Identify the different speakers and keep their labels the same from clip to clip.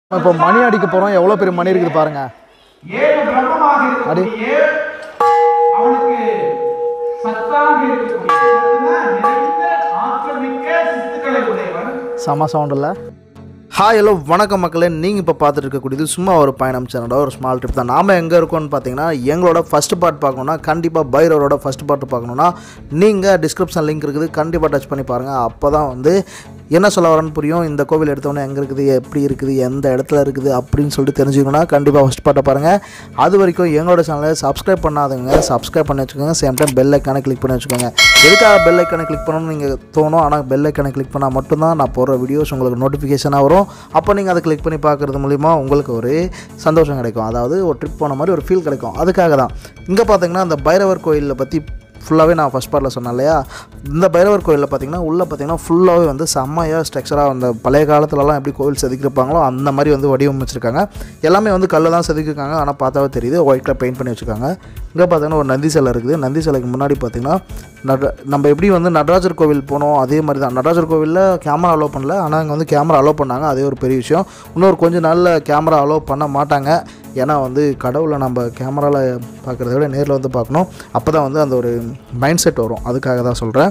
Speaker 1: இப்போ மணி அடிக்க போகிறோம் எவ்வளோ பெரிய மணி இருக்குது பாருங்க
Speaker 2: ஏழு பிரம்மமாக இருக்கக்கூடிய அவனுக்கு சத்தாக இருக்கக்கூடிய சத்துனா நிறைந்த ஆற்றல் மிக்க சித்துக்களை உடையவன்
Speaker 1: செம சவுண்ட் இல்லை ஹாய் ஹலோ வணக்கம் மக்களே நீங்கள் இப்போ பார்த்துட்டு இருக்கக்கூடியது சும்மா ஒரு பயணம் சேனலோட ஒரு ஸ்மால் ட்ரிப் தான் நாம எங்கே இருக்கோம்னு பார்த்தீங்கன்னா எங்களோட ஃபஸ்ட் பார்ட் பார்க்கணுன்னா கண்டிப்பாக பைரவரோட ஃபஸ்ட் பார்ட் பார்க்கணுன்னா நீங்கள் டிஸ்கிரிப்ஷன் லிங்க் இருக்குது கண்டிப்பாக டச் பண்ணி பாருங்கள் அப்போ தான் வந்து என்ன சொல்ல வரேன்னு புரியும் இந்த கோவில் எடுத்தோன்னே எங்கே இருக்குது எப்படி இருக்குது எந்த இடத்துல இருக்குது அப்படின்னு சொல்லிட்டு தெரிஞ்சுக்கணும்னா கண்டிப்பாக ஃபஸ்ட் பார்ட்டை பாருங்கள் அது வரைக்கும் எங்களோட சேனலை சப்ஸ்கிரைப் பண்ணாதவங்க சப்ஸ்கிரைப் பண்ணி வச்சுக்கோங்க சேம் டைம் பெல் ஐக்கானை கிளிக் பண்ணி வச்சுக்கோங்க எதுக்காக பெல் ஐக்கானை கிளிக் பண்ணணும்னு நீங்கள் தோணும் ஆனால் பெல் ஐக்கானை கிளிக் பண்ணால் மட்டும்தான் நான் போடுற வீடியோஸ் உங்களுக்கு நோட்டிஃபிகேஷனாக வரும் அப்போ நீங்கள் அதை கிளிக் பண்ணி பார்க்குறது மூலிமா உங்களுக்கு ஒரு சந்தோஷம் கிடைக்கும் அதாவது ஒரு ட்ரிப் போன மாதிரி ஒரு ஃபீல் கிடைக்கும் அதுக்காக தான் இங்கே பார்த்தீங்கன்னா அந்த பைரவர் கோயிலில் பற்றி ஃபுல்லாகவே நான் ஃபஸ்ட் பார்ட்டில் சொன்னேன் இல்லையா இந்த பைரவர் கோயிலில் பார்த்தீங்கன்னா உள்ளே பார்த்தீங்கன்னா ஃபுல்லாகவே வந்து செம்மையாக ஸ்ட்ரக்சராக அந்த பழைய காலத்துலலாம் எப்படி கோவில் செதுக்கிருப்பாங்களோ அந்த மாதிரி வந்து வடிவமைச்சிருக்காங்க எல்லாமே வந்து கல்ல தான் செதுக்கிருக்காங்க ஆனால் பார்த்தாவே தெரியுது ஒயிட் கலர் பெயிண்ட் பண்ணி வச்சுருக்காங்க இங்கே பார்த்தீங்கன்னா ஒரு நந்தி சிலை இருக்குது நந்தி சிலைக்கு முன்னாடி பார்த்தீங்கன்னா நட நம்ம எப்படி வந்து நடராஜர் கோவில் போனோம் அதே மாதிரி தான் நடராஜர் கோவிலில் கேமரா அலோவ் பண்ணல ஆனால் அங்கே வந்து கேமரா அலோவ் பண்ணாங்க அதே ஒரு பெரிய விஷயம் இன்னொரு கொஞ்சம் நாளில் கேமரா அலோவ் பண்ண மாட்டாங்க ஏன்னா வந்து கடவுளை நம்ம கேமராவில் பார்க்குறத விட நேரில் வந்து பார்க்கணும் அப்போ தான் வந்து அந்த ஒரு மைண்ட் செட் வரும் அதுக்காக தான் சொல்கிறேன்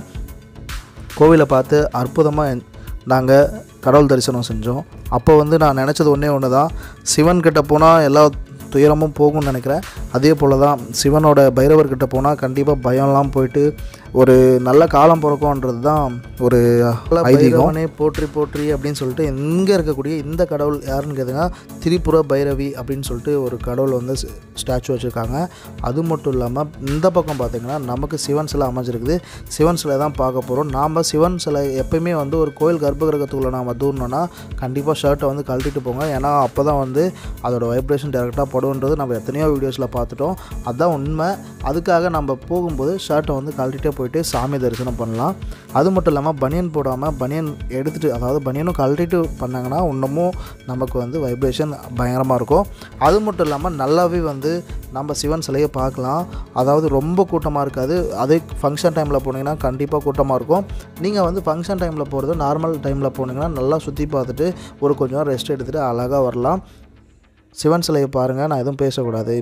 Speaker 1: கோவிலை பார்த்து அற்புதமாக நாங்கள் கடவுள் தரிசனம் செஞ்சோம் அப்போ வந்து நான் நினச்சது ஒன்றே ஒன்று தான் சிவன் கிட்ட போனால் எல்லா துயரமும் போகும்னு நினைக்கிறேன் அதே போல் தான் சிவனோட பைரவர்கிட்ட போனால் கண்டிப்பாக பயம்லாம் போயிட்டு ஒரு நல்ல காலம் பிறக்கும்ன்றது தான் ஒரு ஐதீகமே போற்றி போற்றி அப்படின்னு சொல்லிட்டு இங்கே இருக்கக்கூடிய இந்த கடவுள் யாருன்னு கேட்டிங்கன்னா திரிபுர பைரவி அப்படின்னு சொல்லிட்டு ஒரு கடவுள் வந்து ஸ்டாச்சு வச்சுருக்காங்க அது மட்டும் இல்லாமல் இந்த பக்கம் பார்த்திங்கன்னா நமக்கு சிவன் சிலை அமைஞ்சிருக்குது சிவன் சிலை தான் பார்க்க போகிறோம் நாம் சிவன் சிலை எப்பயுமே வந்து ஒரு கோயில் கர்ப்பகிரகத்துக்குள்ளே நாம் தூரணும்னா கண்டிப்பாக ஷர்ட்டை வந்து கழட்டிட்டு போங்க ஏன்னா அப்போ தான் வந்து அதோட வைப்ரேஷன் டேரெக்டாக படுன்றது நம்ம எத்தனையோ வீடியோஸில் பார்த்துட்டோம் அதுதான் உண்மை அதுக்காக நம்ம போகும்போது ஷர்ட்டை வந்து கழட்டிட்டே போயிட்டு சாமி தரிசனம் பண்ணலாம் அது மட்டும் இல்லாமல் பனியன் போடாமல் பனியன் எடுத்துகிட்டு அதாவது பனியனும் கழட்டிட்டு பண்ணாங்கன்னா இன்னமும் நமக்கு வந்து வைப்ரேஷன் பயங்கரமாக இருக்கும் அது மட்டும் இல்லாமல் நல்லாவே வந்து நம்ம சிவன் சிலையை பார்க்கலாம் அதாவது ரொம்ப கூட்டமாக இருக்காது அதே ஃபங்க்ஷன் டைமில் போனீங்கன்னா கண்டிப்பாக கூட்டமாக இருக்கும் நீங்கள் வந்து ஃபங்க்ஷன் டைமில் போகிறது நார்மல் டைமில் போனீங்கன்னா நல்லா சுற்றி பார்த்துட்டு ஒரு கொஞ்சம் ரெஸ்ட் எடுத்துகிட்டு அழகாக வரலாம் சிவன் சிலையை பாருங்கள் நான் எதுவும் பேசக்கூடாது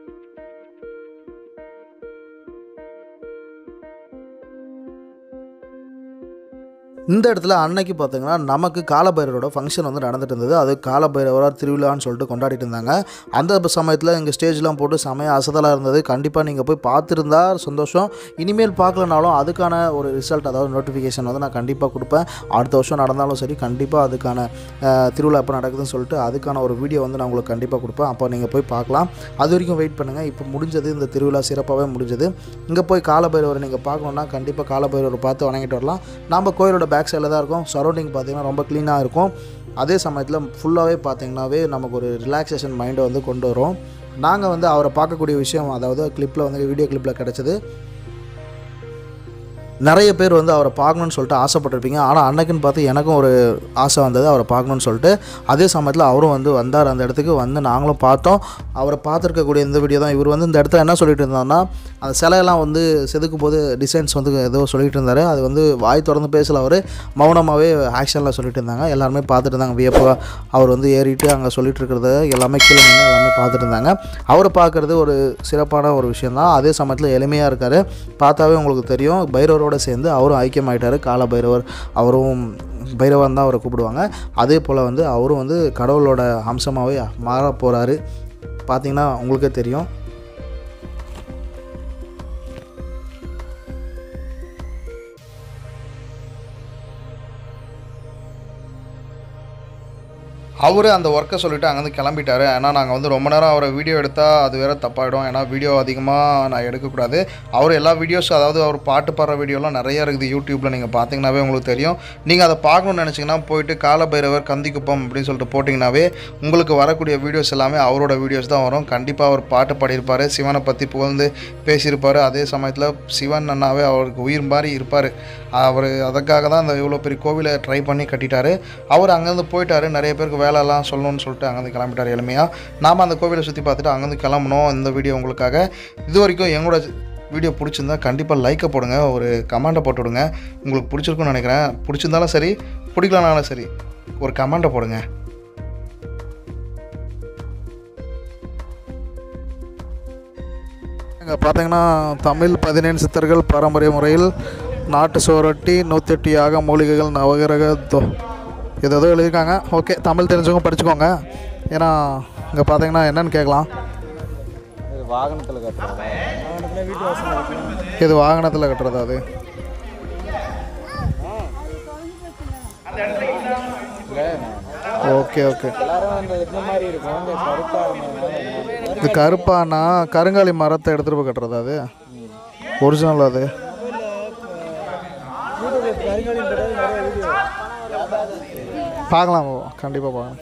Speaker 1: இந்த இடத்துல அன்னைக்கு பார்த்தீங்கன்னா நமக்கு காலபைரவரோட ஃபங்க்ஷன் வந்து நடந்துட்டு இருந்தது அது காலபைரவரார் திருவிழான்னு சொல்லிட்டு கொண்டாடிட்டு இருந்தாங்க அந்த சமயத்தில் எங்கள் ஸ்டேஜ்லாம் போட்டு செமையாக அசதலாக இருந்தது கண்டிப்பாக நீங்கள் போய் பார்த்துருந்தா சந்தோஷம் இனிமேல் பார்க்கலனாலும் அதுக்கான ஒரு ரிசல்ட் அதாவது நோட்டிஃபிகேஷன் வந்து நான் கண்டிப்பாக கொடுப்பேன் அடுத்த வருஷம் நடந்தாலும் சரி கண்டிப்பாக அதுக்கான அஹ், திருவிழா எப்போ நடக்குதுன்னு சொல்லிட்டு அதுக்கான ஒரு வீடியோ வந்து நான் உங்களுக்கு கண்டிப்பாக கொடுப்பேன் அப்போ நீங்கள் போய் பார்க்கலாம் அது வரைக்கும் வெயிட் பண்ணுங்கள் இப்போ முடிஞ்சது இந்த திருவிழா சிறப்பாகவே முடிஞ்சது இங்கே போய் காலபைரவரை நீங்கள் பார்க்கணுன்னா கண்டிப்பாக காலபைரவரை பார்த்து வணங்கிட்டு வரலாம் நம்ம கோயிலோட பேக் சைடில் தான் இருக்கும் சரௌண்டிங் பார்த்தீங்கன்னா ரொம்ப க்ளீனாக இருக்கும் அதே சமயத்தில் ஃபுல்லாகவே பார்த்தீங்கன்னாவே நமக்கு ஒரு ரிலாக்ஸேஷன் மைண்டை வந்து கொண்டு வரும் நாங்கள் வந்து அவரை பார்க்கக்கூடிய விஷயம் அதாவது கிளிப்பில் வந்து வீடியோ கிளிப்பில் கிடச்சது நிறைய பேர் வந்து அவரை பார்க்கணுன்னு சொல்லிட்டு ஆசைப்பட்டிருப்பீங்க ஆனால் அன்னைக்குன்னு பார்த்து எனக்கும் ஒரு ஆசை வந்தது அவரை பார்க்கணுன்னு சொல்லிட்டு அதே சமயத்தில் அவரும் வந்து வந்தார் அந்த இடத்துக்கு வந்து நாங்களும் பார்த்தோம் அவரை பார்த்துருக்கக்கூடிய இந்த வீடியோ தான் இவர் வந்து இந்த இடத்துல என்ன சொல்லிட்டு இருந்தாருன்னா அந்த சிலையெல்லாம் வந்து செதுக்கும் போது டிசைன்ஸ் வந்து ஏதோ சொல்லிட்டு இருந்தார் அது வந்து வாய் திறந்து பேசல அவர் மௌனமாகவே ஆக்ஷனில் சொல்லிட்டு இருந்தாங்க எல்லாருமே பார்த்துட்டு இருந்தாங்க வியப்பாக அவர் வந்து ஏறிட்டு அங்கே சொல்லிட்டு இருக்கிறத எல்லாமே கீழே நின்று எல்லாமே பார்த்துட்டு இருந்தாங்க அவரை பார்க்குறது ஒரு சிறப்பான ஒரு விஷயம் தான் அதே சமயத்தில் எளிமையாக இருக்கார் பார்த்தாவே உங்களுக்கு தெரியும் பைரவரோட சேர்ந்து அவரும் ஐக்கியமாயிட்டார் கால பைரவர் அவரும் பைரவன் தான் அவரை கூப்பிடுவாங்க அதே போல் வந்து அவரும் வந்து கடவுளோட அம்சமாகவே மாற போகிறாரு பார்த்தீங்கன்னா உங்களுக்கே தெரியும் அவர் அந்த ஒர்க்கை சொல்லிவிட்டு அங்கேருந்து கிளம்பிட்டாரு ஏன்னா நாங்கள் வந்து ரொம்ப நேரம் அவரை வீடியோ எடுத்தால் அது வேறு தப்பாயிடும் ஏன்னா வீடியோ அதிகமாக நான் எடுக்கக்கூடாது அவர் எல்லா வீடியோஸ் அதாவது அவர் பாட்டு பாடுற வீடியோலாம் நிறைய இருக்குது யூடியூப்பில் நீங்கள் பார்த்தீங்கன்னாவே உங்களுக்கு தெரியும் நீங்கள் அதை பார்க்கணுன்னு நினச்சிங்கன்னா போயிட்டு காலபைரவர் கந்திக்குப்பம் அப்படின்னு சொல்லிட்டு போட்டிங்கனாவே உங்களுக்கு வரக்கூடிய வீடியோஸ் எல்லாமே அவரோட வீடியோஸ் தான் வரும் கண்டிப்பாக அவர் பாட்டு பாடியிருப்பார் சிவனை பற்றி புகழ்ந்து பேசியிருப்பார் அதே சமயத்தில் சிவன் அண்ணாவே அவருக்கு உயிர் மாதிரி இருப்பார் அவர் அதுக்காக தான் அந்த இவ்வளோ பெரிய கோவிலை ட்ரை பண்ணி கட்டிட்டாரு அவர் அங்கேருந்து போயிட்டாரு நிறைய பேருக்கு வேலைலாம் சொல்லணும்னு சொல்லிட்டு அங்கேருந்து கிளம்பிட்டார் எளிமையாக நாம் அந்த கோவிலை சுற்றி பார்த்துட்டு அங்கேருந்து கிளம்பணும் இந்த வீடியோ உங்களுக்காக இது வரைக்கும் எங்களோட வீடியோ பிடிச்சிருந்தா கண்டிப்பாக லைக்கை போடுங்க ஒரு கமெண்ட்டை போட்டு விடுங்க உங்களுக்கு பிடிச்சிருக்குன்னு நினைக்கிறேன் பிடிச்சிருந்தாலும் சரி பிடிக்கலனாலும் சரி ஒரு கமெண்ட்டை போடுங்க இங்கே பார்த்தீங்கன்னா தமிழ் பதினேழு சித்தர்கள் பாரம்பரிய முறையில் நாட்டு சுவரொட்டி நூற்றெட்டு யாக மூலிகைகள் நவகிரக தோ இது ஏதோ எழுதியிருக்காங்க ஓகே தமிழ் தெரிஞ்சவங்க படிச்சுக்கோங்க ஏன்னா இங்கே பார்த்தீங்கன்னா என்னன்னு கேட்கலாம்
Speaker 3: இது வாகனத்தில் கட்டுறாங்க வாகனத்தில் வீட்டு வாசல் வைக்கணும்
Speaker 1: இது வாகனத்தில் கட்டுறதா அது ஓகே ஓகே
Speaker 3: எல்லாரும் அந்த இந்த மாதிரி இருக்கும் இந்த கருப்பாக இருந்ததுனால
Speaker 1: இது கருப்பானா கருங்காலி மரத்தை எடுத்துகிட்டு போய் கட்டுறதா அது ஒரிஜினல் அது
Speaker 3: யூடியூப் கருங்காலியும் போடாது நிறைய வீடியோ
Speaker 1: பார்க்கலாம் கண்டிப்பாக பார்க்கலாம்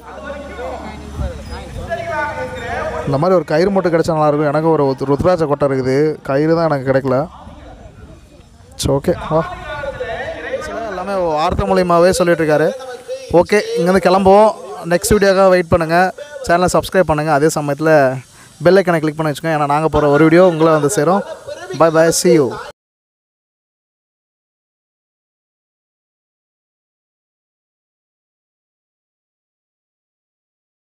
Speaker 1: இந்த மாதிரி ஒரு கயிறு மட்டும் கிடைச்சா நல்லாயிருக்கும் எனக்கு ஒரு ருத்- ருத்ராட்ச கொட்டை இருக்குது கயிறு தான் எனக்கு கிடைக்கல சரி ஓகே வா எல்லாமே வார்த்தை மூலியமாகவே சொல்லிட்டு இருக்காரு ஓகே இங்கேருந்து கிளம்புவோம் நெக்ஸ்ட் வீடியோக்காக வெயிட் பண்ணுங்கள் சேனலை சப்ஸ்கிரைப் பண்ணுங்கள் அதே சமயத்தில் பெல் ஐக்கனை கிளிக் பண்ணி வச்சுக்கோங்க ஏன்னா நாங்கள் போகிற ஒரு வீடியோ உங்களை வந்து சேரும் பை பை see you